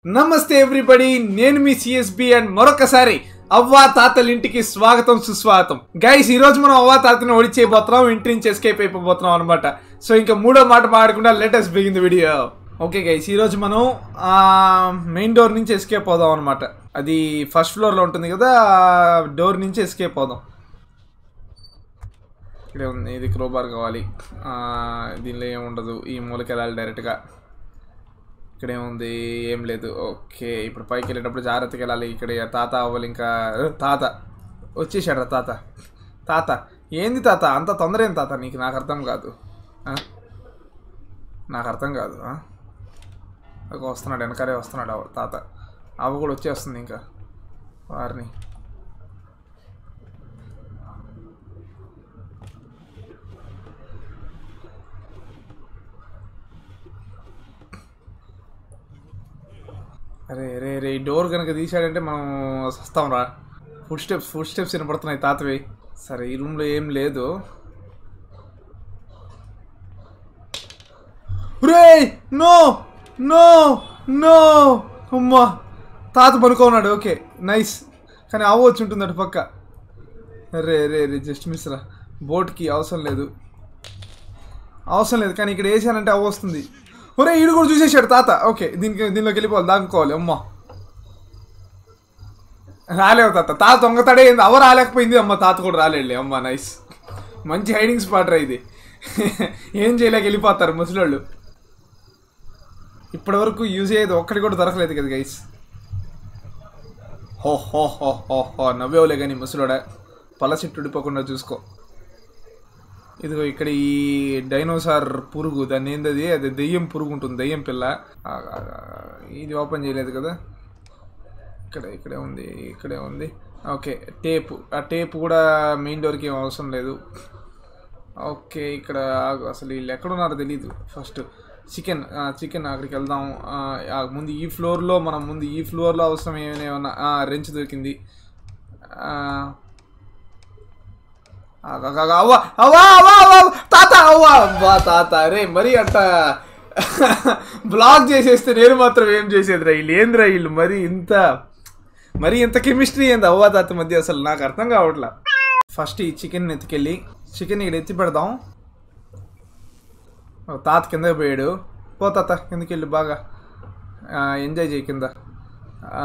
నమస్తే ఎవ్రీబడి నేను మీ CSB and మరొకసారి అవ్వా తాతల ఇంటికి స్వాగతం సుస్వాగతం గైస్ ఈ రోజు మనం అవ్వా తాతని ఓడిచేయబోతున్నాం ఇంటి నుంచి ఎస్కేప్ అయిపోతున్నాం అనమాట సో ఇంకా మూడో మాట మాడకుండా latest begin video okay guys ఈ రోజు మనం మెయిన్ డోర్ నుంచి ఎస్కేప్ అవుదాం అనమాట అది ఫస్ట్ ఫ్లోర్ లో ఉంటుంది కదా డోర్ నుంచి ఎస్కేప్ అవుదాం ఇక్కడే ఉంది ఇది క్రోబార్ కావాలి ఆ, దీనిలో ఏం ఉండదు ఈ మూలకి వెళ్ళాలి డైరెక్ట్గా ఇక్కడేముంది ఏం లేదు ఓకే ఇప్పుడు పైకి వెళ్ళేటప్పుడు జాగ్రత్తగా వెళ్ళాలి ఇక్కడ తాత అవ్వాలి ఇంకా ఏ, తాత వచ్చేసాడు రా తాత తాత ఏంది తాత అంత తొందర ఏం తాత నీకు నాకు అర్థం కాదు ఆ? నాకు అర్థం కాదు ఆ? ఒక వస్తున్నాడు వెనకాలే వస్తున్నాడు అవ్వ తాత అవ్వ కూడా వచ్చేస్తుంది ఇంకా వారిని అరే రే రే ఈ డోర్ కనుక తీసాడంటే మనం వస్తాం రా ఫుడ్ స్టెప్స్ ఫుడ్ స్టెప్స్ వినపడుతున్నాయి తాతవి సరే ఈ రూమ్లో ఏం లేదు రే నో నో నో అమ్మా తాత పనుకోన్నాడు ఓకే నైస్ కానీ అవ్వ వచ్చి ఉంటుంది అటు పక్క రే రే రే జస్ట్ మిస్ రా బోట్కి అవసరం లేదు అవసరం లేదు కానీ ఇక్కడ వేసానంటే అవ్వ వస్తుంది ఒరే ఈడు కూడా చూసేసాడు తాత ఓకే దీనికి దీనిలోకి వెళ్ళిపోవాలి దాక్కుకోవాలి అమ్మ రాలేవు తాత తాత దొంగతాడే ఏంది అవ రాలేకపోయింది అమ్మ తాత కూడా రాలేడులే అమ్మ నైస్ మంచి హైడింగ్ స్పాట్ రా ఇది ఏం చేయలేక వెళ్ళిపోతారు ముసలోళ్ళు ఇప్పటి వరకు యూజ్ అయ్యేది ఒక్కటి కూడా దొరకలేదు కదా గైస్ హో హో హో హో హో నవ్వేవులే కానీ ముసలోడా పలసిట్టు ఉడిపోకుండా చూసుకో ఇదిగో ఇక్కడ ఈ డైనోసార్ పురుగు దాన్ని ఏందది అది దెయ్యం పురుగు ఉంటుంది దెయ్యం పిల్ల ఆ, ఆ, ఆ, ఇది ఓపెన్ చేయలేదు కదా ఇక్కడ ఇక్కడే ఉంది ఇక్కడే ఉంది ఓకే టేపు ఆ టేప్ కూడా మెయిన్ డోర్కి ఏం అవసరం లేదు ఓకే ఇక్కడ ఆగు. అసలు వీళ్ళు ఎక్కడున్నారో తెలియదు ఫస్ట్ చికెన్ చికెన్ అక్కడికి వెళ్దాం ఆ, ఆ, ముందు ఈ ఫ్లోర్లో మనం ముందు ఈ ఫ్లోర్లో అవసరం ఏమైనా ఏమన్నా రెంచ్ దొరికింది ఆ, అవ్వ అవ్వ అవ్వ అవ్వ తాత అవ్వ అవ్వ తాత రే మరి అట్ట బ్లాక్ చేసేస్తే నేను మాత్రం ఏం చేసేది రా వీళ్ళు ఏందిరా వీళ్ళు మరి ఇంత మరి ఇంత కెమిస్ట్రీ ఏంది అవ్వ తాత మధ్య అసలు నాకు అర్థం కావట్లా ఫస్ట్ ఈ చికెన్ ఎత్తుకెళ్ళి చికెన్ ఇక్కడ ఎత్తి పెడదాం ఓ, తాత కిందకి పోయాడు పో తాత కిందకి వెళ్ళి బాగా ఎంజాయ్ చేయి కింద ఆ,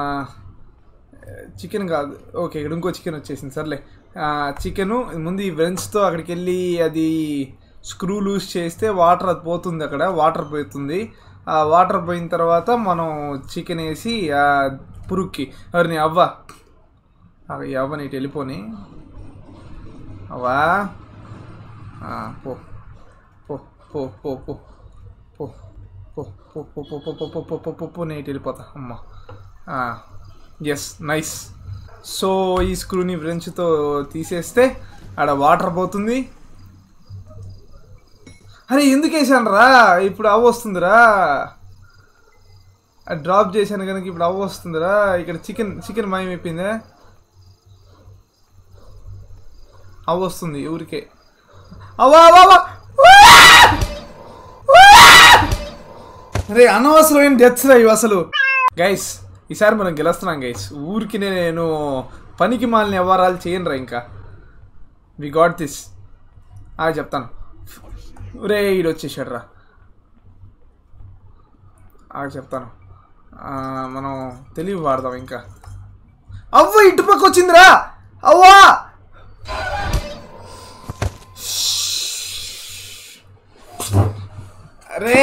చికెన్ కాదు ఓకే ఇక్కడ ఇంకో చికెన్ వచ్చేసింది సర్లే చికెన్ ముందు ఈ వెన్స్తో అక్కడికి వెళ్ళి అది స్క్రూ లూజ్ చేస్తే వాటర్ అది పోతుంది అక్కడ వాటర్ పోతుంది ఆ వాటర్ పోయిన తర్వాత మనం చికెన్ వేసి ఆ పురుగుకి ఎవరిని అవ్వ ఆ, ఈ అవ్వ నీటి వెళ్ళిపోని అవ్వా ఆ, పో పో పో పో పో పో పో పో పో పో పో పో పో పో పో పో పో నేను వెళ్ళిపోతా అమ్మ ఎస్ నైస్ సో ఈ స్క్రూని ఫ్రెంచ్తో తీసేస్తే ఆడ వాటర్ పోతుంది అరే ఎందుకు వేసాను రా ఇప్పుడు అవ్వ వస్తుందిరా డ్రాప్ చేశాను కనుక ఇప్పుడు అవ్వ వస్తుందిరా ఇక్కడ చికెన్ చికెన్ మాయమైపోయిందే అవ్వ వస్తుంది ఊరికే అవ్వ అవ్వ అవ్వ రే అనవసరమైన డెత్స్ రా ఇవి అసలు గైస్ ఈసారి మనం గెలుస్తున్నాం గైస్ ఊరికి నేను పనికి మాలిన వ్యవహారాలు చేయను రా ఇంకా వి గాట్ దిస్ ఆ చెప్తాను రే ఈడు వచ్చేసాడు రా ఆ చెప్తాను ఆ, మనం తెలివి వాడదాం ఇంకా అవ్వ ఇటు పక్క వచ్చిందిరా అవ్వా రే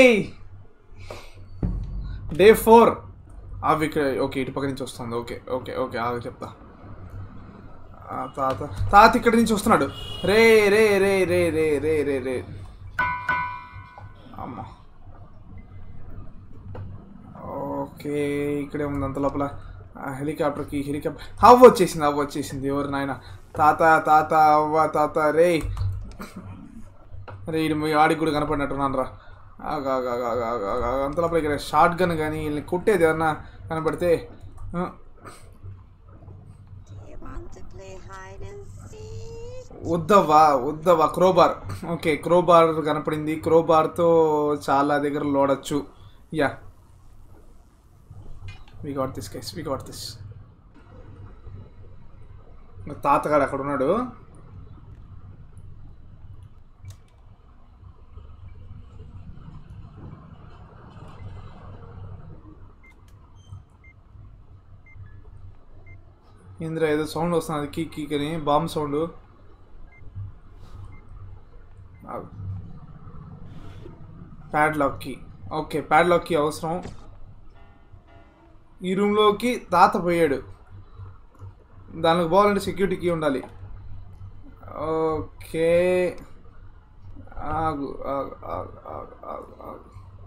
డే ఫోర్ అవి ఇక్కడ ఓకే ఇటు పక్క నుంచి వస్తుంది ఓకే ఓకే ఓకే ఆగు చెప్తా ఆ, తాత తాత ఇక్కడ నుంచి వస్తున్నాడు రే రే రే రే రే రే రే రే అమ్మ ఓకే ఇక్కడే ఉంది అంత లోపల ఆ, హెలికాప్టర్కి హెలికాప్టర్ అవ్వ వచ్చేసింది అవ్వ వచ్చేసింది ఎవరు నాయన తాత తాత అవ్వ తాత రే రే ఇది మీ ఆడికి కూడా కనపడినట్టున్నాను రా ఆగు, ఆగు, ఆగు, ఆగు, ఆగు, ఆగు, ఆగు. అంత లోపల ఇక్కడ షార్ట్ గన్ కానీ వీళ్ళని కొట్టేది ఏమన్నా కనపడితే ఆ, Do you want to play hide and seek? వద్దవ్వా వద్దవ్వా క్రోబార్ ఓకే క్రోబార్ కనపడింది క్రోబార్తో చాలా దగ్గర లోడచ్చు yeah we got this guys we got this తాతగాడు అక్కడ ఉన్నాడు ఇంద్ర ఏదో సౌండ్ వస్తుంది కీ కీక్ అని bomb sound padlock key okay padlock key అవసరం ఈ రూమ్లోకి తాత పోయాడు దానికి పోవాలంటే సెక్యూరిటీ కీ ఉండాలి ఓకే ఆగు ఆగు ఆగు ఆగు ఆగు ఆగు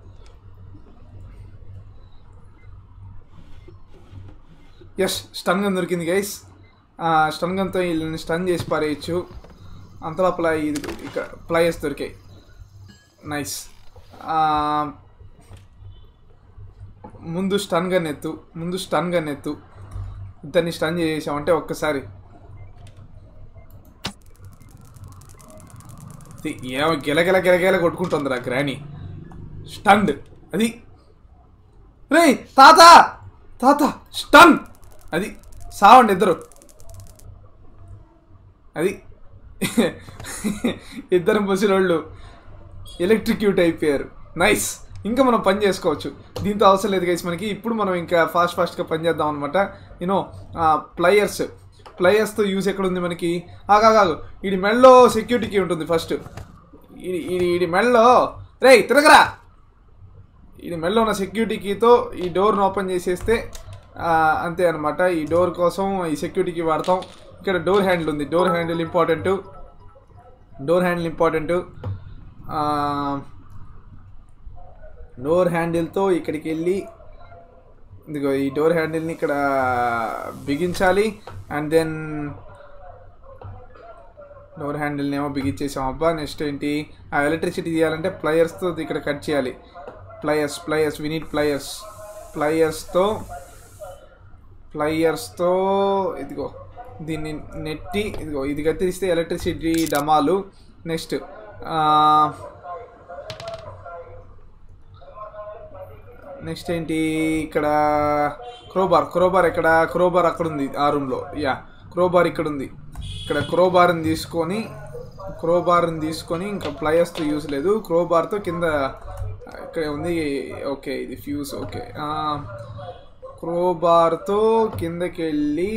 ఎస్ స్టన్ గన్ దొరికింది గైస్ స్టన్ గన్తో వీళ్ళని స్టన్ చేసి పారేయచ్చు అంతలోపల ఇది ఇక్కడ ప్లయర్స్ దొరికాయి నైస్ ముందు స్టన్ గన్ ఎత్తు ముందు స్టన్ గన్ ఎత్తు ఇద్దరిని స్టన్ చేసామంటే ఒక్కసారి ఇది ఏమో గిలగిల గిలగిల కొట్టుకుంటుందిరా గ్రాని స్టండ్ అది రే తాత తాత స్టన్ అది సావండి ఇద్దరు అది ఇద్దరు ముసిలోళ్ళు ఎలక్ట్రిక్యూట్ అయిపోయారు నైస్ ఇంకా మనం పని చేసుకోవచ్చు దీంతో అవసరం లేదు గైస్ మనకి ఇప్పుడు మనం ఇంకా ఫాస్ట్ ఫాస్ట్గా పని చేద్దాం అనమాట యూనో ప్లయర్స్ ప్లయర్స్తో యూస్ ఎక్కడ ఉంది మనకి ఆగాగాగు ఇది మెల్లో సెక్యూరిటీకి ఉంటుంది ఫస్ట్ ఇది ఇది ఇది మెల్లో రే తిరగరా ఇది మెల్లో ఉన్న సెక్యూరిటీ కీతో ఈ డోర్ను ఓపెన్ చేసేస్తే ఆ, అంతే అనమాట ఈ డోర్ కోసం ఈ సెక్యూరిటీకి వాడతాం ఇక్కడ డోర్ హ్యాండిల్ ఉంది door handle important door handle important door హ్యాండిల్తో ఇక్కడికి వెళ్ళి ఇదిగో ఈ డోర్ హ్యాండిల్ని ఇక్కడ బిగించాలి అండ్ దెన్ డోర్ హ్యాండిల్ని ఏమో బిగించేసాం అబ్బా నెక్స్ట్ ఏంటి ఆ ఎలక్ట్రిసిటీ తీయాలంటే ప్లయర్స్తో ఇక్కడ కట్ చేయాలి pliers pliers we need pliers ప్లయర్స్తో ప్లయర్స్తో ఇదిగో దీన్ని నెట్టి ఇదిగో ఇది కత్తిరిస్తే ఎలక్ట్రిసిటీ డమాలు నెక్స్ట్ నెక్స్ట్ ఏంటి ఇక్కడ క్రోబార్ క్రోబార్ ఇక్కడ క్రోబార్ అక్కడ ఉంది ఆ రూమ్లో యా క్రోబార్ ఇక్కడ ఉంది ఇక్కడ క్రోబార్ని తీసుకొని క్రోబార్ని తీసుకొని ఇంకా ప్లయర్స్తో యూస్ లేదు క్రోబార్తో కింద ఇక్కడ ఉంది ఓకే ఇది ఫ్యూజ్ ఓకే క్రోబార్తో కిందకి వెళ్ళి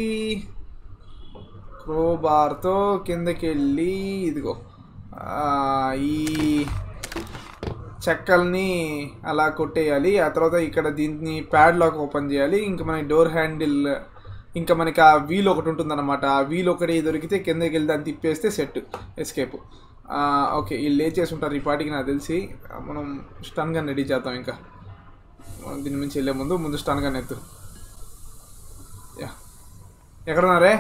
క్రోబార్తో కిందకి వెళ్ళి ఇదిగో ఆ, ఈ చెక్కల్ని అలా కొట్టేయాలి ఆ తర్వాత ఇక్కడ దీన్ని ప్యాడ్ లాక్ ఓపెన్ చేయాలి ఇంకా మనకి డోర్ హ్యాండిల్ ఇంకా మనకి ఆ వీల్ ఒకటి ఉంటుందన్నమాట ఆ వీల్ ఒకటి దొరికితే కిందకి వెళ్ళి దాన్ని తిప్పేస్తే సెట్ ఎస్కేప్ ఓకే వీళ్ళు లేచేసి ఉంటారు ఈ పాటికి నాకు తెలిసి మనం స్టన్ గన్ రెడీ చేద్దాం ఇంకా మనం దీని నుంచి వెళ్ళే ముందు ముందు స్టన్ గన్ ఎత్తు యా ఎక్కడున్నారే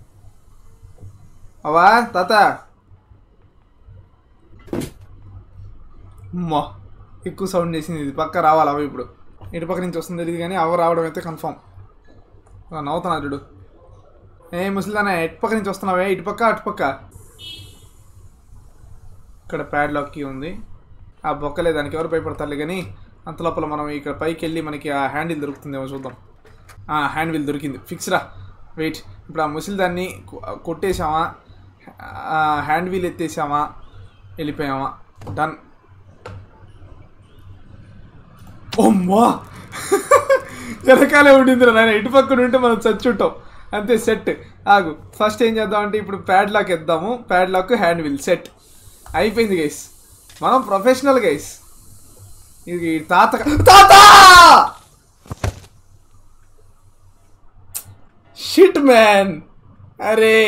అవా తాత అమ్మా ఎక్కువ సౌండ్ చేసింది ఇది పక్క రావాలి అవి ఇప్పుడు ఇటు పక్క నుంచి వస్తుంది తెలియదు కానీ అవ రావడం అయితే కన్ఫామ్ నవ్వుతున్నా చూడు ఏ ముసలిదానా ఎటు పక్క నుంచి వస్తున్నావే ఇటు పక్క అటు పక్క ఇక్కడ ప్యాడ్ లాక్కి ఉంది ఆ బొక్కలే దానికి ఎవరు భయపడతారు కానీ అంత లోపల మనం ఇక్కడ పైకి వెళ్ళి మనకి ఆ హ్యాండిల్ దొరుకుతుందేమో చూద్దాం ఆ హ్యాండ్ వీల్ దొరికింది ఫిక్స్ రా వెయిట్ ఇప్పుడు ఆ ముసలి దాన్ని కొ- కొట్టేసామా ఆ హ్యాండ్ వీల్ ఎత్తేసామా వెళ్ళిపోయామా డన్ ఓమ్మా వెనకాలే ఉండిందిరా నాయన ఇటు పక్కన ఉంటే మనం చచ్చుంటాం అంతే సెట్ ఆగు ఫస్ట్ ఏం చేద్దామంటే ఇప్పుడు ప్యాడ్ లాక్ ఎద్దాము pad lock hand wheel set అయిపోయింది గైస్ మనం ప్రొఫెషనల్ గైస్ ఇది తాత తాత షిట్ మ్యాన్ అరే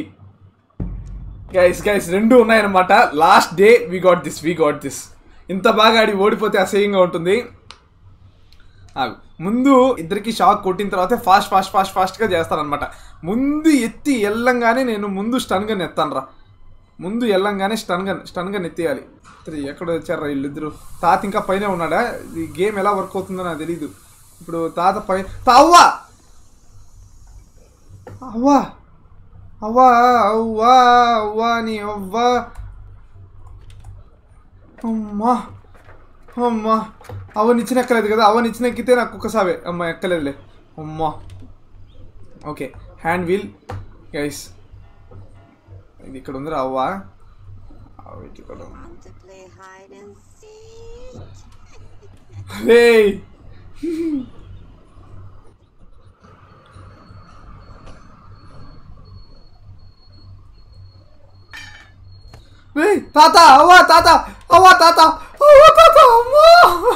గైస్ గైస్ రెండు ఉన్నాయన్నమాట last day we got this we got this ఇంత బాగా ఆడి ఓడిపోతే అసహ్యంగా ఉంటుంది ఆగు. ముందు ఇద్దరికి షాక్ కొట్టిన తర్వాత ఫాస్ట్ ఫాస్ట్ ఫాస్ట్ ఫాస్ట్గా చేస్తానమాట ముందు ఎత్తి వెళ్ళంగానే నేను ముందు స్టన్ గన్ ఎత్తాను రా ముందు వెళ్ళంగానే స్టన్ గన్ స్టన్ గన్ ఎత్తేయాలి ఇద్దరు ఎక్కడ వచ్చారా వీళ్ళిద్దరు తాత ఇంకా పైన ఉన్నాడా ఈ గేమ్ ఎలా వర్క్ అవుతుందో నాకు తెలీదు ఇప్పుడు తాత పై అవ్వా అవ్వా అవ్వా అవ్వా అవ్వా నీ అవ్వా అమ్మా అమ్మా అవని ఇచ్చిన ఎక్కలేదు కదా అవని ఇచ్చిన ఎక్కితే నాకు ఒక్కసావే అమ్మ ఎక్కలేదులే అమ్మా ఓకే హ్యాండ్ వీల్ గైస్ ఇది ఇక్కడ ఉంది అవ్వా అవి ఇక్కడ ఉంది. Want to play hide and seek? Hey! రేయ్ తాత అవ్వా తాత అవ్వా తాత అవ్వా తాత అమ్మా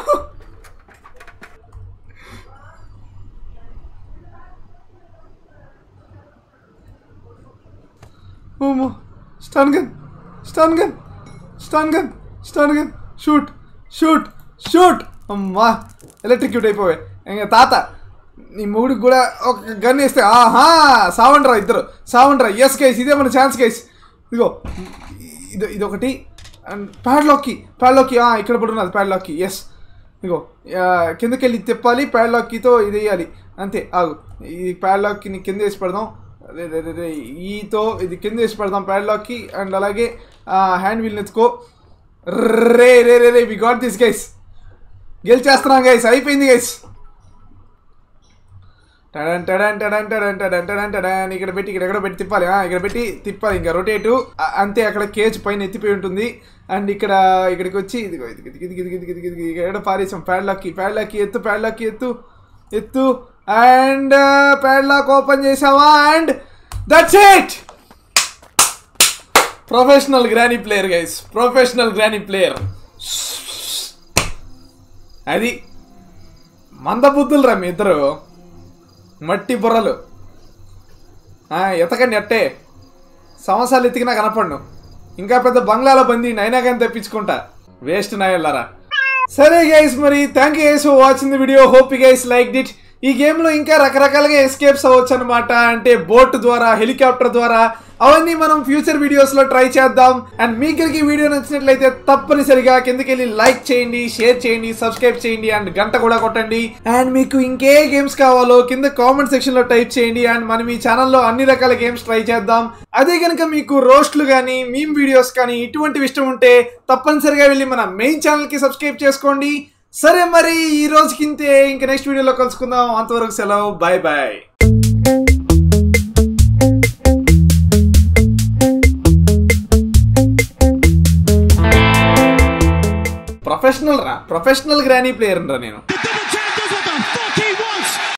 అమ్మా stun gun stun gun stun gun stun gun shoot shoot shoot అమ్మా ఎలక్ట్రిక్యూట్ అయిపోయాయి ఇంకా తాత నీ మూడికి కూడా ఒక గన్ వేస్తే ఆహా సావండ్రా ఇద్దరు సావండ్రా ఎస్ కేస్ ఇదే మన ఛాన్స్ కేస్ ఇదిగో ఇది ఇదొకటి అండ్ ప్యాడ్లాక్కి ప్యాడ్లాక్కి ఇక్కడ పడున్నది ప్యాడ్లాక్కి ఎస్ ఇగో ఆ, కిందకి వెళ్ళి తిప్పాలి ప్యాడ్లాక్కితో ఇది వేయాలి అంతే ఆగు ఈ ప్యాడ్లాక్కి కింద వేసి పెడదాం అదే అదే అదే, అదే ఈతో ఇది కింద వేసి పెడదాం ప్యాడ్లాక్కి అండ్ అలాగే హ్యాండ్ వీల్ ఎత్తుకో రే రే రే రే వి గాట్ దిస్ గైస్ గెలిచేస్తున్నాం గైస్ అయిపోయింది గైస్ టడన్ టడన్ టడన్ టడన్ టడన్ టడన్ టడన్ ఇక్కడ పెట్టి ఇక్కడ ఎక్కడ పెట్టి తిప్పాలి ఆ, ఇక్కడ పెట్టి తిప్పాలి ఇంకా రొటేటు అంతే అక్కడ కేజ్ పైన ఎత్తిపోయి ఉంటుంది అండ్ ఇక్కడ ఇక్కడికి వచ్చి ఇదిగో ఇది ఇది ఇది ఇది ఇది ఇది ఇది ఎక్కడ పారేసాం ప్యాడ్లాక్కి ప్యాడ్లాక్కి ఎత్తు ప్యాడ్లాక్కి ఎత్తు ఎత్తు అండ్ ప్యాడ్లాక్ ఓపెన్ చేసావా and that's it professional granny player guys professional granny player అది మందబుద్ధులు రా మీ ఇద్దరు మట్టి బుర్రలు ఆ, ఎతకండి అట్టే సంవత్సరాలు ఎతికినా కనపడను ఇంకా పెద్ద బంగ్లాలో బంది అయినా కానీ తెప్పించుకుంటా వేస్ట్ నాయల్లారా సరే గైస్ మరి thank you guys for watching the video hope you guys liked it ఈ గేమ్లో ఇంకా రకరకాలుగా ఎస్కేప్స్ అవ్వచ్చు అనమాట అంటే బోట్ ద్వారా హెలికాప్టర్ ద్వారా అవన్నీ మనం ఫ్యూచర్ వీడియోస్లో ట్రై చేద్దాం అండ్ మీకు కనుక ఈ వీడియో నచ్చినట్లయితే తప్పనిసరిగా కిందకి వెళ్ళి లైక్ చేయండి షేర్ చేయండి సబ్స్క్రైబ్ చేయండి అండ్ గంట కూడా కొట్టండి అండ్ మీకు ఇంకే గేమ్స్ కావాలో కింద కామెంట్ సెక్షన్ లో టైప్ చేయండి అండ్ మనం ఈ ఛానల్లో అన్ని రకాల గేమ్స్ ట్రై చేద్దాం అదే కనుక మీకు రోస్ట్లు కానీ మీమ్ వీడియోస్ కానీ ఇటువంటివి ఇష్టం ఉంటే తప్పనిసరిగా వెళ్ళి మన మెయిన్ ఛానల్ కి సబ్స్క్రైబ్ చేసుకోండి సరే మరి ఈ రోజుకి ఇంతే ఇంకా నెక్స్ట్ వీడియోలో కలుసుకుందాం అంతవరకు సెలవు బాయ్ బాయ్ ప్రొఫెషనల్ రా ప్రొఫెషనల్ గ్రానీ ప్లేయర్ రా నేను